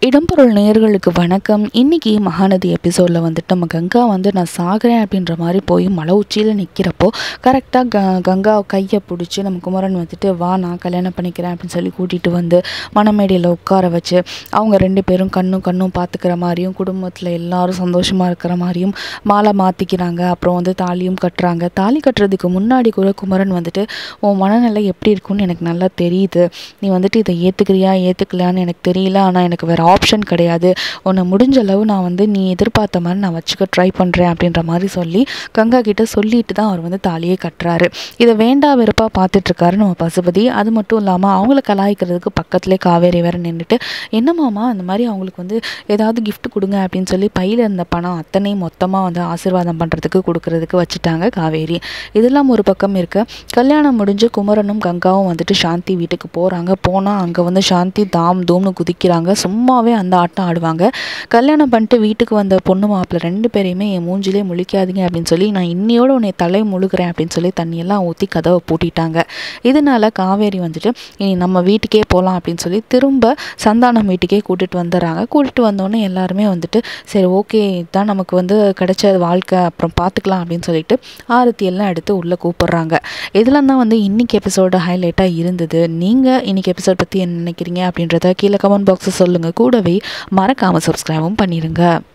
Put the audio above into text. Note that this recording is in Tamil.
இடம்பொருள் நேயர்களுக்கு வணக்கம் இன்னைக்கு மகாநதி எபிசோடில் வந்துட்டு நம்ம கங்கா வந்து நான் சாகிறேன் அப்படின்ற மாதிரி போய் மலை உச்சியில் நிற்கிறப்போ கரெக்டாக க கங்கா கையை பிடிச்சி நம்ம குமரன் வந்துட்டு வா நான் கல்யாணம் பண்ணிக்கிறேன் அப்படின்னு சொல்லி கூட்டிகிட்டு வந்து மணமேடையில் உட்கார வச்சு அவங்க ரெண்டு பேரும் கண்ணும் கண்ணும் பார்த்துக்கிற மாதிரியும் குடும்பத்தில் எல்லாரும் சந்தோஷமாக இருக்கிற மாதிரியும் மாலை மாற்றிக்கிறாங்க அப்புறம் வந்து தாலியும் கட்டுறாங்க தாலி கட்டுறதுக்கு முன்னாடி கூட குமரன் வந்துட்டு உன் மனநிலை எப்படி இருக்குன்னு எனக்கு நல்லா தெரியுது நீ வந்துட்டு இதை ஏற்றுக்கிறியா ஏற்றுக்கலையான்னு எனக்கு தெரியல ஆனால் எனக்கு வேறு ஆப்ஷன் கிடையாது உன்னை முடிஞ்ச அளவு நான் வந்து நீ எதிர்பார்த்த மாதிரி நான் வச்சுக்க ட்ரை பண்ணுறேன் அப்படின்ற மாதிரி சொல்லி கங்கா கிட்ட சொல்லிட்டு தான் அவர் வந்து தாலியே கட்டுறாரு இதை வேண்டா வெறுப்பாக பார்த்துட்ருக்காரு நம்ம பசுபதி அது மட்டும் இல்லாமல் அவங்கள கலாய்க்கிறதுக்கு பக்கத்துலேயே காவேரி வேற நின்றுட்டு என்னமாமா அந்த மாதிரி அவங்களுக்கு வந்து ஏதாவது gift கொடுங்க அப்படின்னு சொல்லி பையில் இருந்த பணம் அத்தனையும் மொத்தமாக வந்து ஆசீர்வாதம் பண்ணுறதுக்கு கொடுக்கறதுக்கு வச்சுட்டாங்க காவேரி இதெல்லாம் ஒரு பக்கம் இருக்க கல்யாணம் முடிஞ்சு குமரனும் கங்காவும் வந்துட்டு சாந்தி வீட்டுக்கு போகிறாங்க போனால் அங்கே வந்து சாந்தி தாம் தூம்னு குதிக்கிறாங்க சும்மாவே அந்த ஆட்டம் ஆடுவாங்க கல்யாணம் பண்ணிட்டு வீட்டுக்கு வந்த பொண்ணு மாப்பிள்ளை ரெண்டு பேரையுமே என் மூஞ்சிலே முழிக்காதீங்க அப்படின்னு சொல்லி நான் இன்னையோட உன்னை தலை முழுகிறேன் அப்படின்னு சொல்லி தண்ணியெல்லாம் ஊற்றி கதவை பூட்டிட்டாங்க இதனால காவேரி வந்துட்டு இனி நம்ம வீட்டுக்கே போகலாம் அப்படின்னு சொல்லி திரும்ப சந்தானம் வீட்டுக்கே கூட்டிகிட்டு வந்துடுறாங்க கூட்டிகிட்டு வந்தோடனே எல்லாருமே வந்துட்டு சரி ஓகே இதுதான் நமக்கு வந்து கிடைச்ச வாழ்க்கை அப்புறம் பார்த்துக்கலாம் அப்படின்னு சொல்லிட்டு ஆரத்தி எல்லாம் எடுத்து உள்ளே கூப்பிடுறாங்க இதெல்லாம் தான் வந்து இன்னைக்கு எபிசோட ஹைலைட்டாக இருந்தது நீங்கள் இன்னைக்கு எபிசோட் பற்றி என்ன நினைக்கிறீங்க அப்படின்றத கீழே கமெண்ட் பாக்ஸில் சொல்லுங்கள் கூடவே மறக்காமல் சப்ஸ்கிரைபும் பண்ணிடுங்க